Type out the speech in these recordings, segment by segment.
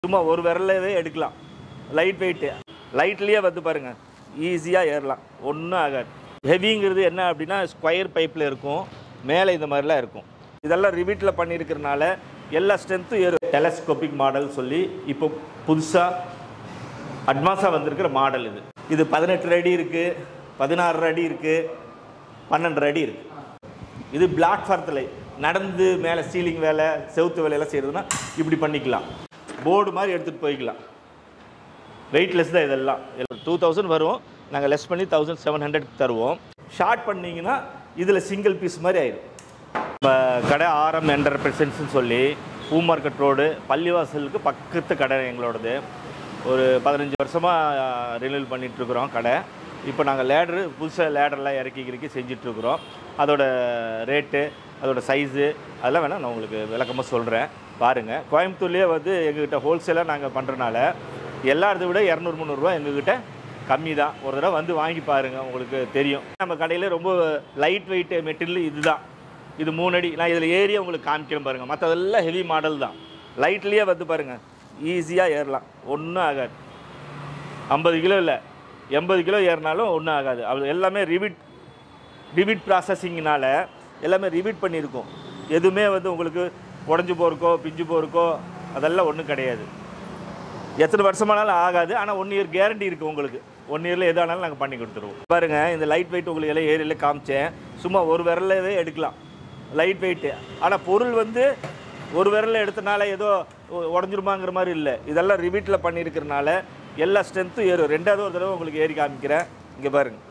சும்மா ஒரு விரலவே எடுக்கலாம் லைட் வெயிட்டு லைட்லேயே வந்து பாருங்கள் ஈஸியாக ஏறலாம் ஒன்றும் ஆகாது ஹெவிங்கிறது என்ன அப்படின்னா ஸ்கொயர் பைப்பில் இருக்கும் மேலே இந்த மாதிரிலாம் இருக்கும் இதெல்லாம் ரிவீட்டில் பண்ணியிருக்கிறனால எல்லா ஸ்ட்ரென்த்தும் ஏறும் டெலஸ்கோபிக் மாடல் சொல்லி இப்போ புதுசாக அட்வான்ஸாக வந்திருக்கிற மாடல் இது இது பதினெட்டு அடி இருக்குது பதினாறு அடி இருக்குது பன்னெண்டு அடி இருக்குது இது பிளாட்ஃபாரத்தில் நடந்து மேலே சீலிங் வேலை செவுத்து வேலையெல்லாம் செய்கிறதுனா இப்படி பண்ணிக்கலாம் போர்டு மாதிரி எடுத்துகிட்டு போய்க்கலாம் வெயிட்லெஸ் தான் இதெல்லாம் டூ தௌசண்ட் வரும் நாங்கள் லெஸ் பண்ணி தௌசண்ட் செவன் ஹண்ட்ரட் தருவோம் ஷார்ட் பண்ணிங்கன்னா இதில் சிங்கிள் பீஸ் மாதிரி ஆயிடும் இப்போ கடை ஆரம் என்டர்பிரசன்ஸ்னு சொல்லி பூ மார்க்கெட் ரோடு பள்ளிவாசலுக்கு பக்கத்து கடை எங்களோடது ஒரு பதினஞ்சு வருஷமாக ரினியூல் பண்ணிகிட்ருக்குறோம் கடை இப்போ நாங்கள் லேடரு புதுசாக லேடர்லாம் இறக்கி இறக்கி செஞ்சிட்ருக்குறோம் அதோட ரேட்டு அதோட சைஸு அதெல்லாம் வேணால் நான் உங்களுக்கு விளக்கமாக சொல்கிறேன் பாருங்கள் கோயம்புத்தூர்லேயே வந்து எங்ககிட்ட ஹோல்சேலாக நாங்கள் பண்ணுறனால எல்லா இடத்த விட இரநூறு முந்நூறுரூவா எங்ககிட்ட கம்மி தான் ஒரு தடவை வந்து வாங்கி பாருங்கள் உங்களுக்கு தெரியும் நம்ம கடையில் ரொம்ப லைட் வெயிட் மெட்டீரியல் இதுதான் இது மூணு அடி நான் இதில் ஏரியா உங்களுக்கு காமிக்கிறேன் பாருங்கள் மற்றதெல்லாம் ஹெவி மாடல் தான் லைட்லேயே வந்து பாருங்கள் ஈஸியாக ஏறலாம் ஒன்றும் ஆகாது ஐம்பது கிலோ இல்லை எண்பது கிலோ ஏறினாலும் ஒன்றும் ஆகாது அது எல்லாமே ரிவிட் ரிவிட் ப்ராசஸிங்னால எல்லாமே ரிவிட் பண்ணியிருக்கோம் எதுவுமே வந்து உங்களுக்கு உடஞ்சி போயிருக்கோ பிஞ்சு போயிருக்கோ அதெல்லாம் ஒன்றும் கிடையாது எத்தனை வருஷமானாலும் ஆகாது ஆனால் ஒன் இயர் கேரண்டி இருக்குது உங்களுக்கு ஒன் இயரில் எதானாலும் நாங்கள் பண்ணி கொடுத்துருவோம் பாருங்கள் இந்த லைட் வெயிட் உங்களுக்கு எல்லாம் ஏரியில் காமிச்சேன் சும்மா ஒரு விரலவே எடுக்கலாம் லைட் வெயிட்டு ஆனால் பொருள் வந்து ஒரு விரலில் எடுத்தனால ஏதோ உடஞ்சிருமாங்கிற மாதிரி இல்லை இதெல்லாம் ரிவீட்டில் பண்ணியிருக்கிறனால எல்லா ஸ்ட்ரென்த்தும் ஏறும் ரெண்டாவது ஒரு தடவை உங்களுக்கு ஏறி காமிக்கிறேன் இங்கே பாருங்கள்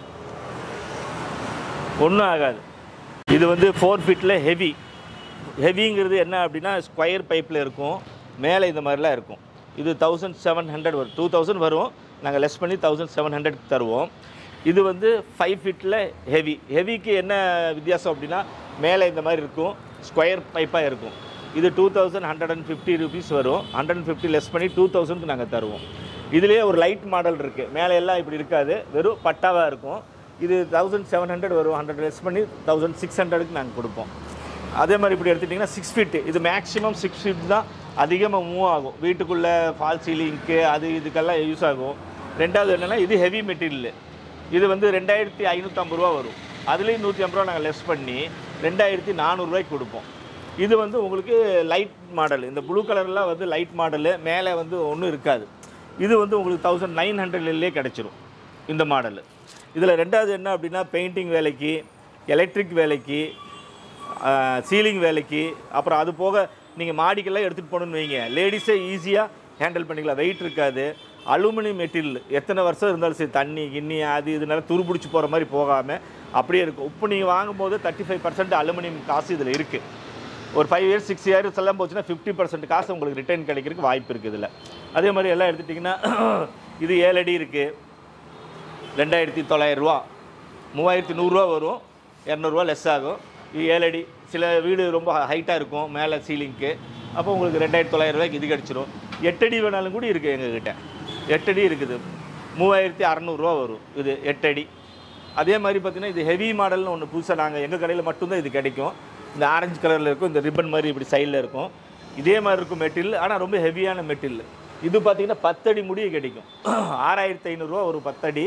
ஒன்றும் ஆகாது இது வந்து ஃபோர் ஃபீட்டில் ஹெவி ஹெவிங்கிறது என்ன அப்படின்னா ஸ்கொயர் பைப்பில் இருக்கும் மேலே இந்த மாதிரிலாம் இருக்கும் இது தௌசண்ட் செவன் ஹண்ட்ரட் வரும் டூ தௌசண்ட் வரும் நாங்கள் லெஸ் பண்ணி தௌசண்ட் செவன் ஹண்ட்ரட் தருவோம் இது வந்து ஃபைவ் ஃபீட்டில் ஹெவி ஹெவிக்கு என்ன வித்தியாசம் அப்படின்னா மேலே இந்த மாதிரி இருக்கும் ஸ்கொயர் பைப்பாக இருக்கும் இது two thousand hundred and fifty rupees வரும் ஹண்ட்ரட் அண்ட் ஃபிஃப்டி லெஸ் பண்ணி டூ தௌசண்ட்க்கு நாங்கள் தருவோம் இதுலேயே ஒரு லைட் மாடல் இருக்குது மேலே எல்லாம் இப்படி இருக்காது வெறும் பட்டாவாக இருக்கும் இது தௌசண்ட் செவன் ஹண்ட்ரட் வரும் ஹண்ட்ரட் லெஸ் பண்ணி தௌசண்ட் சிக்ஸ் ஹண்ட்ரடுக்கு நாங்கள் கொடுப்போம் அதே மாதிரி இப்படி எடுத்துட்டிங்கன்னா சிக்ஸ் ஃபீட்டு இது மேக்ஸிமம் சிக்ஸ் ஃபீட் தான் அதிகமாக மூவ் ஆகும் வீட்டுக்குள்ளே ஃபால் சீலிங்க்கு அது இதுக்கெல்லாம் யூஸ் ஆகும் ரெண்டாவது என்னென்னா இது ஹெவி மெட்டீரியல் இது வந்து ரெண்டாயிரத்தி ஐநூற்றம்பது ரூபா வரும் அதுலேயும் நூற்றி ஐம்பது ரூபா நாங்கள் லெஸ் பண்ணி ரெண்டாயிரத்தி நானூறுரூவாய்க்கு கொடுப்போம் இது வந்து உங்களுக்கு லைட் மாடல் இந்த ப்ளூ கலர்லாம் வந்து லைட் மாடலு மேலே வந்து ஒன்றும் இருக்காது இது வந்து உங்களுக்கு தௌசண்ட் நைன் ஹண்ட்ரட்லேயே கிடச்சிரும் இந்த மாடலு இதில் ரெண்டாவது என்ன அப்படின்னா பெயிண்டிங் வேலைக்கு எலக்ட்ரிக் வேலைக்கு சீலிங் வேலைக்கு அப்புறம் அது போக நீங்கள் மாடிக்கெல்லாம் எடுத்துகிட்டு போகணுன்னு வைங்க லேடிஸே ஈஸியாக ஹேண்டில் பண்ணிக்கலாம் வெயிட் இருக்காது அலுமினியம் மெட்டீரியல் எத்தனை வருஷம் இருந்தாலும் சரி தண்ணி கிண்ணி அது இதனால துருபிடிச்சி போகிற மாதிரி போகாமல் அப்படியே இருக்கும் இப்போ நீங்கள் வாங்கும்போது தேர்ட்டி ஃபைவ் பர்சன்ட் அலுமினியம் காசு இதில் இருக்குது ஒரு ஃபைவ் இயர்ஸ் சிக்ஸ் இயர்ஸ் எல்லாம் போச்சுன்னா ஃபிஃப்டி பர்சன்ட் காசு உங்களுக்கு ரிட்டர்ன் கிடைக்கிறதுக்கு வாய்ப்பு இருக்குது இதில் அதே மாதிரி எல்லாம் எடுத்துட்டிங்கன்னா இது ஏழு அடி இருக்குது ரெண்டாயிரத்தி தொள்ளாயிரரூவா மூவாயிரத்தி நூறுரூவா வரும் இரநூறுவா லெஸ் ஆகும் இது ஏழு அடி சில வீடு ரொம்ப ஹைட்டாக இருக்கும் மேலே சீலிங்க்கு அப்போ உங்களுக்கு ரெண்டாயிரத்தி தொள்ளாயிரரூவாய்க்கு இது கிடச்சிரும் எட்டடி வேணாலும் கூட இருக்குது எங்ககிட்ட எட்டடி இருக்குது மூவாயிரத்தி அறநூறுவா வரும் இது எட்டடி அதே மாதிரி பார்த்தீங்கன்னா இது ஹெவி மாடல்னு ஒன்று புதுசாக நாங்கள் எங்கள் கடையில் மட்டும்தான் இது கிடைக்கும் இந்த ஆரஞ்சு கலரில் இருக்கும் இந்த ரிப்பன் மாதிரி இப்படி சைடில் இருக்கும் இதே மாதிரி இருக்கும் மெட்டீரியல் ஆனால் ரொம்ப ஹெவியான மெட்டீரியல் இது பார்த்தீங்கன்னா பத்தடி முடிய கிடைக்கும் ஆறாயிரத்தி ஐநூறுரூவா ஒரு பத்தடி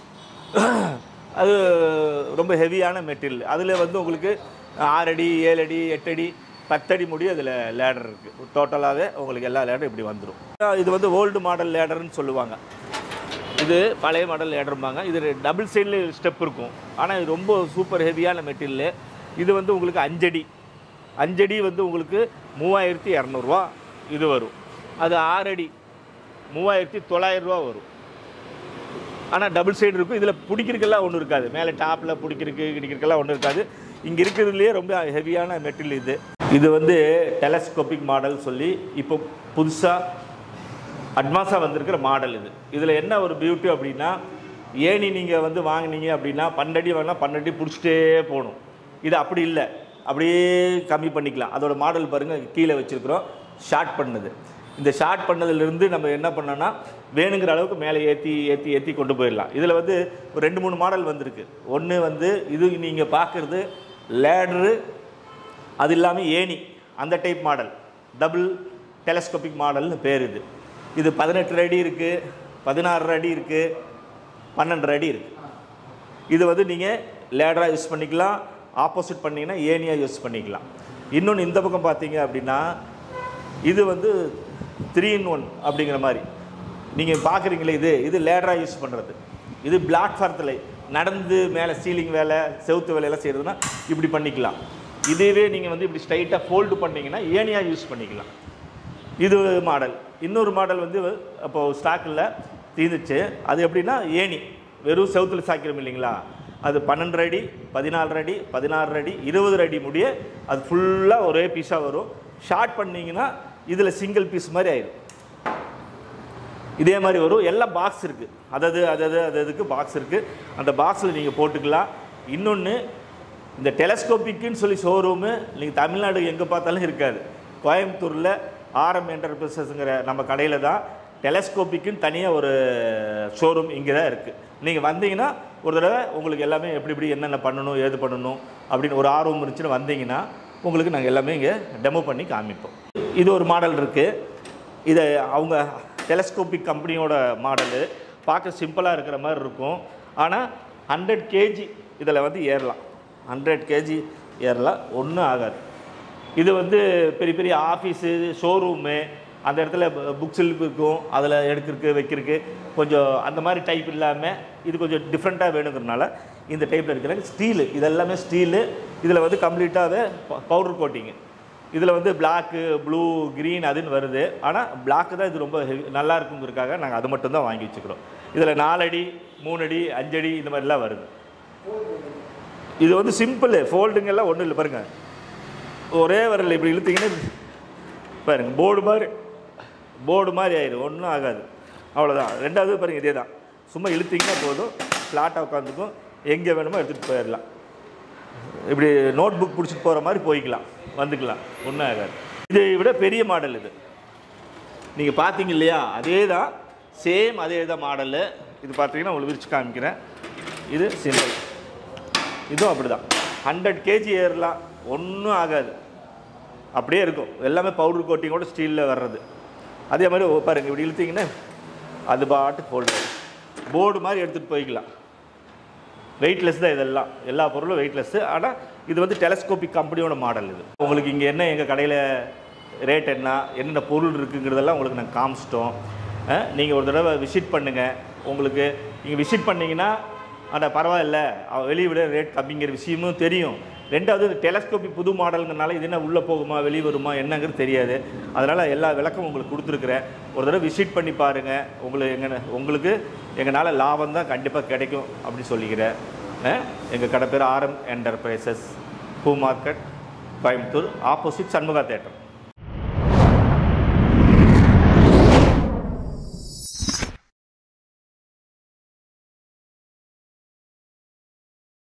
அது ரொம்ப ஹெவியான மெட்டீரியல் அதில் வந்து உங்களுக்கு ஆறடி ஏழடி எட்டடி பத்தடி முடியும் அதில் லேடர் இருக்குது டோட்டலாகவே உங்களுக்கு எல்லா லேடரும் இப்படி வந்துடும் இது வந்து ஓல்டு மாடல் லேடர்னு சொல்லுவாங்க இது பழைய மாடல் லேடரும்பாங்க இது டபுள் சைடில் ஸ்டெப் இருக்கும் ஆனால் இது ரொம்ப சூப்பர் ஹெவியான மெட்டீரியல் இது வந்து உங்களுக்கு அஞ்சடி அஞ்சடி வந்து உங்களுக்கு மூவாயிரத்தி இரநூறுவா இது வரும் அது ஆறடி மூவாயிரத்தி தொள்ளாயிரரூவா வரும் ஆனால் டபுள் சைடு இருக்கும் இதில் பிடிக்கிறதுக்கெல்லாம் ஒன்றும் இருக்காது மேலே டாப்பில் பிடிக்கிறதுக்கு கிடிக்கிறதுக்கெல்லாம் ஒன்றும் இருக்காது இங்கே இருக்கிறதுலையே ரொம்ப ஹெவியான மெட்டீரியல் இது இது வந்து டெலஸ்கோபிக் மாடல் சொல்லி இப்போ புதுசாக அட்வான்ஸாக வந்திருக்கிற மாடல் இது இதில் என்ன ஒரு பியூட்டி அப்படின்னா ஏணி நீங்கள் வந்து வாங்கினீங்க அப்படின்னா பன்னெண்டு வாங்கினா பன்னெண்டு பிடிச்சிட்டே போகணும் இது அப்படி இல்லை அப்படியே கம்மி பண்ணிக்கலாம் அதோட மாடல் பாருங்கள் கீழே வச்சுருக்குறோம் ஷார்ட் பண்ணது இந்த ஷார்ட் பண்ணதுலேருந்து நம்ம என்ன பண்ணோன்னா வேணுங்கிற அளவுக்கு மேலே ஏற்றி ஏற்றி ஏற்றி கொண்டு போயிடலாம் இதில் வந்து ஒரு ரெண்டு மூணு மாடல் வந்திருக்கு ஒன்று வந்து இது நீங்கள் பார்க்குறது லேடரு அது இல்லாமல் ஏணி அந்த டைப் மாடல் டபுள் டெலஸ்கோபிக் மாடல்னு பேர் இது இது பதினெட்டு அடி இருக்குது பதினாறு அடி இருக்குது பன்னெண்டு அடி இருக்குது இது வந்து நீங்கள் லேடராக யூஸ் பண்ணிக்கலாம் ஆப்போசிட் பண்ணிங்கன்னா ஏனியாக யூஸ் பண்ணிக்கலாம் இன்னொன்று இந்த பக்கம் பார்த்தீங்க அப்படின்னா இது வந்து த்ரீ இன் ஒன் அப்படிங்கிற மாதிரி நீங்கள் பார்க்குறீங்களே இது இது லேடராக யூஸ் பண்ணுறது இது பிளாட்ஃபாரத்தில் நடந்து மேலே சீலிங் வேலை செவுத்து வேலையெல்லாம் செய்கிறதுனா இப்படி பண்ணிக்கலாம் இதுவே நீங்கள் வந்து இப்படி ஸ்ட்ரைட்டாக ஃபோல்டு பண்ணிங்கன்னா ஏனியாக யூஸ் பண்ணிக்கலாம் இது ஒரு மாடல் இன்னொரு மாடல் வந்து அப்போது ஸ்டாக்கில் தீர்ந்துச்சு அது எப்படின்னா ஏணி வெறும் செவுத்தில் சாய்க்கிறோம் இல்லைங்களா அது பன்னெண்டு அடி பதினாலு அடி பதினாறு அடி இருபது அடி முடிய அது ஃபுல்லாக ஒரே பீஸாக வரும் ஷார்ட் பண்ணிங்கன்னா இதில் சிங்கிள் பீஸ் மாதிரி ஆயிடும் இதே மாதிரி வரும் எல்லாம் பாக்ஸ் இருக்குது அதது அதது அது அதுக்கு பாக்ஸ் இருக்குது அந்த பாக்ஸில் நீங்கள் போட்டுக்கலாம் இன்னொன்று இந்த டெலஸ்கோபிக்குன்னு சொல்லி ஷோரூமு நீங்கள் தமிழ்நாடு எங்கே பார்த்தாலும் இருக்காது கோயம்புத்தூரில் ஆர்எம் என்டர்பிரைசஸ்ங்கிற நம்ம கடையில் தான் டெலஸ்கோபிக்குன்னு தனியாக ஒரு ஷோரூம் இங்கே தான் இருக்குது நீங்கள் வந்தீங்கன்னா ஒரு தடவை உங்களுக்கு எல்லாமே எப்படி எப்படி என்னென்ன பண்ணணும் ஏது பண்ணணும் அப்படின்னு ஒரு ஆர்வம் இருந்துச்சுன்னு வந்தீங்கன்னா உங்களுக்கு நாங்கள் எல்லாமே இங்கே டெமோ பண்ணி காமிப்போம் இது ஒரு மாடல் இருக்குது இதை அவங்க டெலஸ்கோபிக் கம்பெனியோட மாடலு பார்க்க சிம்பிளாக இருக்கிற மாதிரி இருக்கும் ஆனால் ஹண்ட்ரட் கேஜி இதில் வந்து ஏறலாம் ஹண்ட்ரட் கேஜி ஏறலாம் ஒன்றும் ஆகாது இது வந்து பெரிய பெரிய ஆஃபீஸு ஷோரூமு அந்த இடத்துல புக் ஷெல்ஃப் இருக்கும் அதில் எடுக்கிறதுக்கு வைக்கிறதுக்கு கொஞ்சம் அந்த மாதிரி டைப் இல்லாமல் இது கொஞ்சம் டிஃப்ரெண்ட்டாக வேணுங்கிறனால இந்த டைப்பில் இருக்கிற ஸ்டீலு இதெல்லாமே ஸ்டீலு இதில் வந்து கம்ப்ளீட்டாகவே பவுடர் கோட்டிங்கு இதில் வந்து பிளாக்கு ப்ளூ க்ரீன் அதுன்னு வருது ஆனால் பிளாக்கு தான் இது ரொம்ப ஹெவி நல்லா இருக்குங்கிறதுக்காக நாங்கள் அது மட்டும் தான் வாங்கி வச்சுக்கிறோம் இதில் நாலடி மூணடி அஞ்சடி இந்த மாதிரிலாம் வருது இது வந்து சிம்பிள் ஃபோல்டுங்கெல்லாம் ஒன்றும் இல்லை பாருங்கள் ஒரே வரல இப்படி இழுத்தீங்கன்னா பாருங்க போர்டு மாதிரி போர்டு மாதிரி ஆயிடும் ஒன்றும் ஆகாது அவ்வளோதான் ரெண்டாவது பாருங்க இதே தான் சும்மா இழுத்தீங்கன்னா போதும் ஃப்ளாட்டாக உட்காந்துக்கும் எங்கே வேணுமோ எடுத்துகிட்டு போயிடலாம் இப்படி நோட் புக் பிடிச்சிட்டு போகிற மாதிரி போய்க்கலாம் வந்துக்கலாம் ஒன்றும் ஆகாது இதை விட பெரிய மாடல் இது நீங்கள் பார்த்தீங்க இல்லையா அதே தான் சேம் அதே தான் மாடலு இது பார்த்தீங்கன்னா உங்களுக்கு விரிச்சு காமிக்கிறேன் இது சிம்பிள் இதுவும் அப்படி தான் ஹண்ட்ரட் கேஜி ஏறலாம் ஒன்றும் ஆகாது அப்படியே இருக்கும் எல்லாமே பவுடர் கோட்டிங்கோட ஸ்டீலில் வர்றது அதே மாதிரி ஓ, பாருங்க இப்படி இழுத்தீங்கன்னா அது பாட்டு ஃபோல்டு போர்டு மாதிரி எடுத்துகிட்டு போய்க்கலாம் வெயிட்லெஸ் தான் இதெல்லாம் எல்லா பொருளும் வெயிட்லெஸ்ஸு ஆனால் இது வந்து டெலஸ்கோபிக் கம்பெனியோட மாடல் இது உங்களுக்கு இங்கே என்ன எங்கள் கடையில் ரேட் என்ன என்னென்ன பொருள் இருக்குங்கிறதெல்லாம் உங்களுக்கு நாங்கள் காமிச்சிட்டோம் நீங்கள் ஒரு தடவை விசிட் பண்ணுங்கள் உங்களுக்கு நீங்கள் விசிட் பண்ணிங்கன்னா ஆனால் பரவாயில்ல அவ- வெளியே விட ரேட் கம்மிங்கிற விஷயமும் தெரியும் ரெண்டாவது இது டெலஸ்கோபிக் புது மாடலுங்கிறனால இது என்ன உள்ளே போகுமா வெளியே வருமா என்னங்கிறது தெரியாது அதனால் எல்லா விளக்கமும் உங்களுக்கு கொடுத்துருக்குறேன் ஒரு தடவை விசிட் பண்ணி பாருங்கள் உங்களுக்கு எங்க உங்களுக்கு எங்களால் லாபம் தான் கண்டிப்பாக கிடைக்கும் அப்படின்னு சொல்லிக்கிறேன் எங்கள் கடை பேர் ஆர்எம் என்டர்பிரைசஸ் பூ market Coimbatore opposite Shanmuga theatre